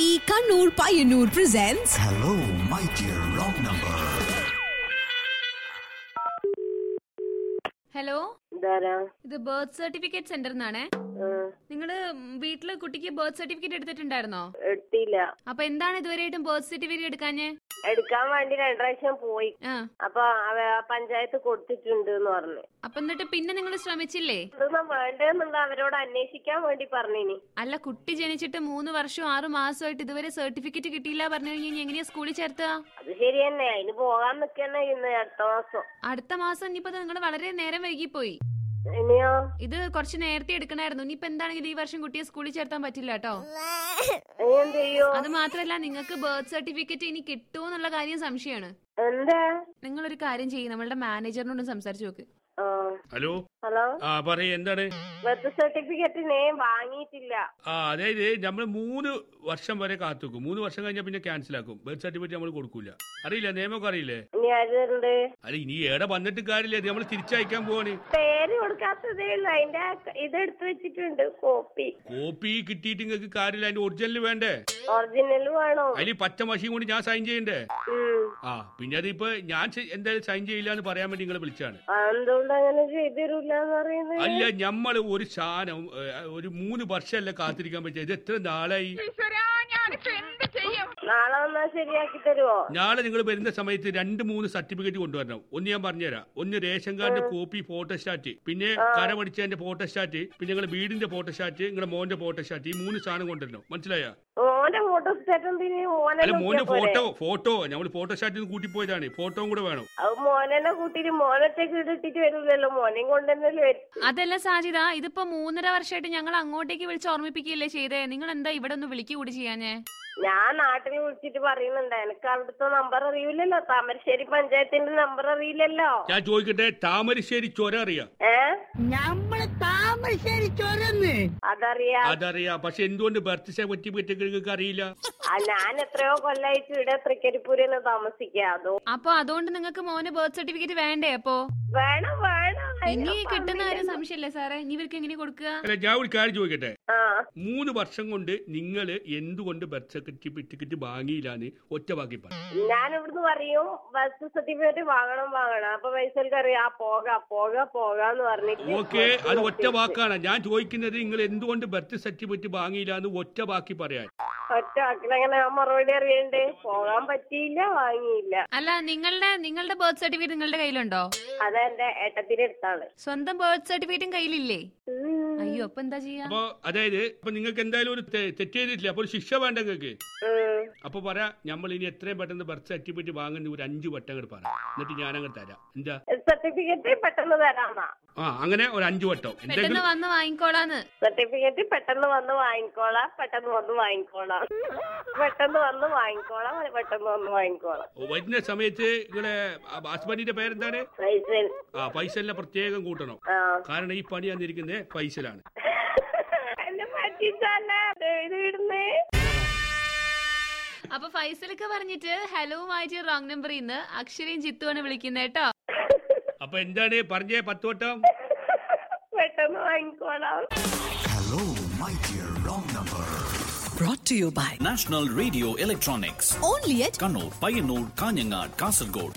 TV Kannur Payyanur presents Hello, my dear wrong number. Hello ഇതാരാ ഇത് birth certificate centre നിന്നാണേ ആ, നിങ്ങള് വീട്ടില് കുട്ടിക്ക് ബർത്ത് സർട്ടിഫിക്കറ്റ് എടുത്തിട്ടുണ്ടായിരുന്നോ എടുത്തില്ല അപ്പൊ എന്താണ് ഇതുവരെയായിട്ടും ബർത്ത് സർട്ടിഫിക്കറ്റ് എടുക്കാഞ്ഞ് എടുക്കാൻ വേണ്ടി രണ്ടു പ്രാവശ്യം പോയി ആ അപ്പൊ അവ- ആ പഞ്ചായത്ത് കൊടുത്തിട്ടുണ്ട് എന്ന് പറഞ്ഞു അപ്പൊ എന്നിട്ട് പിന്നെ നിങ്ങൾ ശ്രമിച്ചില്ലേ ഇതൊന്നും വേണ്ടെന്നുള്ള അവരോട് അന്വേഷിക്കാൻ വേണ്ടി പറഞ്ഞിനി അല്ല കുട്ടി ജനിച്ചിട്ട് മൂന്ന് വർഷം ആറു മാസമായിട്ട് ഇതുവരെ സർട്ടിഫിക്കറ്റ് കിട്ടിയില്ല പറഞ്ഞു കഴിഞ്ഞാൽ എങ്ങനെയാ സ്കൂളിൽ ചേർത്തുക അത് ശരി തന്നെ അതിന് പോകാൻ നിക്കന്നെ ഇന്ന് അടുത്ത മാസം അടുത്ത മാസം ഇനിയിപ്പോ നിങ്ങൾ വളരെ നേരം വൈകിപ്പോയി ഇനിയോ ഇത് കുറച്ച് നേരത്തെ എടുക്കണായിരുന്നു ഇനിയിപ്പോ എന്താണെങ്കിലും ഈ വർഷം കുട്ടിയെ സ്കൂളിൽ ചേർത്താൻ പറ്റില്ല കേട്ടോ ഇനി എന്ത് ചെയ്യോ അത് മാത്രല്ല നിങ്ങൾക്ക് ബർത്ത് സർട്ടിഫിക്കറ്റ് ഇനി കിട്ടുമോ എന്നുള്ള കാര്യം സംശയമാണ് എന്താ നിങ്ങളൊരു കാര്യം ചെയ്യും നമ്മളുടെ മാനേജറിനോട് സംസാരിച്ചു നോക്ക് ആ ഹലോ ഹലോ ആ പറയ എന്താണ് ബർത്ത് സർട്ടിഫിക്കറ്റ് നേ വാങ്ങിയിട്ടില്ല ആ അതായത് നമ്മൾ മൂന്ന് വർഷം വരെ കാത്തുക്കും മൂന്ന് വർഷം കഴിഞ്ഞാൽ പിന്നെ ക്യാൻസൽ ആക്കും ബർത്ത് സർട്ടിഫിക്കറ്റ് നമ്മൾ കൊടുക്കൂല അറിയില്ല നിയമമൊക്കെ അറിയില്ലേ ഇനി ആരുണ്ട് അല്ല ഇനി ഏടെ വന്നിട്ട് കാര്യമില്ല നമ്മൾ തിരിച്ചയക്കാൻ പോവാണ് പേര് കൊടുക്കാത്തതേ ഉള്ളു അതിന്റെ ഇത് എടുത്തു വെച്ചിട്ടുണ്ട് കോപ്പി കോപ്പി കിട്ടിയിട്ട് നിങ്ങൾക്ക് കാര്യമില്ല അതിന്റെ ഒറിജിനൽ വേണ്ടേ ഒറിജിനൽ വേണോ അതിൽ പച്ച മഷിയും കൊണ്ട് ഞാൻ സൈൻ ചെയ്യണ്ടേ ഉം ആ പിന്നെ അതിപ്പോ ഞാൻ ചെ- എന്തായാലും സൈൻ ചെയ്യില്ല എന്ന് പറയാൻ വേണ്ടി നിങ്ങളെ വിളിച്ചാണ് എന്തുകൊണ്ട് അങ്ങനെ ചെയ്തിരൂല എന്ന് പറയുന്നത് അല്ല നമ്മൾ ഒരു സാധനം ഏ, ഒരു മൂന്ന് വർഷമല്ല കാത്തിരിക്കാൻ പറ്റിയ ഇത് എത്ര നാളായി നാളെ വന്നാൽ ശരിയാക്കി തരുമോ നാളെ നിങ്ങൾ വരുന്ന സമയത്ത് രണ്ട് മൂന്ന് സർട്ടിഫിക്കറ്റ് കൊണ്ടുവരണം ഒന്ന് ഞാൻ പറഞ്ഞുതരാം ഒന്ന് റേഷൻ കാർഡിന്റെ കോപ്പി ഫോട്ടോസ്റ്റാറ്റ് പിന്നെ കരമടിച്ചതിന്റെ ഫോട്ടോസ്റ്റാറ്റ് പിന്നെ നിങ്ങളുടെ വീടിന്റെ ഫോട്ടോസ്റ്റാറ്റ് നിങ്ങളുടെ മോന്റെ ഫോട്ടോസ്റ്റാറ്റ് ഈ മൂന്ന് സാധനം കൊണ്ടുവരണം മനസ്സിലായ മോന്റെ ഫോട്ടോ സ്റ്റാറ്റ് എന്തിന് മോനെ അല്ല മോന്റെ നോക്കിയാ പോരെ? ഫോട്ടോ ഫോട്ടോ നമ്മൾ ഫോട്ടോസ്റ്റാറ്റിൽ കൂട്ടിപ്പോയതാണ് ഫോട്ടോയും കൂടെ വേണം അത് മോനെ കൂട്ടിട്ട് മോനത്തേക്ക് ഇട്ടിട്ട് വരൂലല്ലോ മോനെയും കൊണ്ടുവന്നല്ലേ വരും അതല്ല സാജിദ ഇതിപ്പോ മൂന്നര വർഷമായിട്ട് ഞങ്ങൾ അങ്ങോട്ടേക്ക് വിളിച്ച് ഓർമ്മിപ്പിക്കുകയല്ലേ ചെയ്തേ നിങ്ങൾ എന്താ ഇവിടെ ഒന്ന് വിളിക്കുക കൂടി ചെയ്യാഞ്ഞേ ഞാൻ നാട്ടിൽ വിളിച്ചിട്ട് പറയുന്നുണ്ട് എനിക്ക് അവിടുത്തെ നമ്പർ അറിയില്ലല്ലോ താമരശ്ശേരി പഞ്ചായത്തിന്റെ നമ്പർ അറിയില്ലല്ലോ ഞാൻ ചോദിക്കട്ടെ താമരശ്ശേരി ചൊര അറിയാം ഏ നമ്മള് താമരശ്ശേരി ചൊരന്ന് അതറിയാ അതറിയാം പക്ഷെ എന്തുകൊണ്ട് ബർത്ത് സർട്ടിഫിക്കറ്റ് നിങ്ങൾക്ക് അറിയില്ല ആ, ഞാൻ എത്രയോ കൊല്ലായിട്ട് ഇവിടെ തൃക്കരിപ്പൂരിന്ന് താമസിക്കാ അതോ അപ്പൊ അതുകൊണ്ട് നിങ്ങൾക്ക് മോന് ബർത്ത് സർട്ടിഫിക്കറ്റ് വേണ്ടേ അപ്പോ വേണം വേണം ഇനി കിട്ടുന്ന കാര്യം സംശയല്ലേ സാറേ ഇനി ഇവർക്ക് എങ്ങനെ കൊടുക്കുക അല്ല ഞാൻ ഒരു കാര്യം ചോദിക്കട്ടെ ആ മൂന്ന് വർഷം കൊണ്ട് നിങ്ങൾ എന്തുകൊണ്ട് ബർത്ത് സർട്ടിഫിക്കറ്റ് വാങ്ങിയില്ലാന്ന് ഒറ്റ വാക്കി പറഞ്ഞു ഞാൻ ഇവിടുന്ന് പറയും ബസ് സർട്ടിഫിക്കറ്റ് വാങ്ങണം വാങ്ങണം അപ്പൊ പൈസക്ക് അറിയാം പോകാ പോകാ പോകാന്ന് പറഞ്ഞിട്ട് ഓക്കെ അത് ഒറ്റ വാക്കാണ് ഞാൻ ചോദിക്കുന്നത് നിങ്ങൾ എന്തുകൊണ്ട് ബർത്ത് സർട്ടിഫിക്കറ്റ് വാങ്ങിയില്ല എന്ന് ഒറ്റ വാക്കി പറയാൻ ഒറ്റ വാക്കിലങ്ങനെ ആ മറുപടി അറിയണ്ടേ പോകാൻ പറ്റിയില്ല വാങ്ങിയില്ല അല്ല നിങ്ങളുടെ നിങ്ങളുടെ ബർത്ത് സർട്ടിഫിക്കറ്റ് നിങ്ങളുടെ കയ്യിലുണ്ടോ അതെന്റെ ഏട്ടത്തിന്റെ അടുത്താണ് സ്വന്തം ബർത്ത് സർട്ടിഫിക്കറ്റും കയ്യിലില്ലേ അയ്യോ അപ്പൊ എന്താ ചെയ്യാ അപ്പൊ അതായത് ഇപ്പൊ നിങ്ങൾക്ക് എന്തായാലും ഒരു തെ- തെറ്റ് ചെയ്തിട്ടില്ല അപ്പൊ ഒരു ശിക്ഷ വേണ്ട നിങ്ങൾക്ക് ഉം. അപ്പൊ പറ നമ്മൾ ഇനി എത്രയും പെട്ടെന്ന് ബർത്ത് സർട്ടിഫിക്കറ്റ് വാങ്ങുന്ന ഒരു അഞ്ചു വട്ടം അങ്ങോട്ട് പറ എന്നിട്ട് ഞാൻ അങ്ങോട്ട് തരാം എന്താ സർട്ടിഫിക്കറ്റ് പെട്ടെന്ന് തരാന്നാ ആ അങ്ങനെ ഒരു അഞ്ചു വട്ടം പെട്ടെന്ന് എന്തെങ്കിലും വന്ന് വാങ്ങിക്കോളാന്ന് സർട്ടിഫിക്കറ്റ് പെട്ടെന്ന് വന്ന് വാങ്ങിക്കോളാം പെട്ടെന്ന് വന്ന് വാങ്ങിക്കോളാം പെട്ടെന്ന് വന്ന് വാങ്ങിക്കോളാം പെട്ടെന്ന് വന്ന് വാങ്ങിക്കോളാം വരുന്ന സമയത്ത് നിങ്ങളെ ഹസ്ബൻഡിന്റെ പേരെന്താണ് പൈസ ആ പൈസലിനെ പ്രത്യേകം കൂട്ടണം ആ കാരണം ഈ പണി വന്നിരിക്കുന്നത് പൈസലാണ് എന്നെ പറ്റിച്ചല്ലേ ഇത് ഇടുന്നേ അപ്പൊ ഫൈസലൊക്കെ പറഞ്ഞിട്ട് ഹലോ മാറ്റി റോങ് നമ്പറിൽ നിന്ന് അക്ഷരയും ചിത്തുവാണ് വിളിക്കുന്നത് കേട്ടോ അപ്പൊ എന്താണ് പറഞ്ഞേ പത്ത് വട്ടം പെട്ടെന്ന് വാങ്ങിക്കോളാം Hello, my dear wrong number. brought to you by National Radio Electronics. only at Kannur, Payyanur, Kanyanad, Kasargod.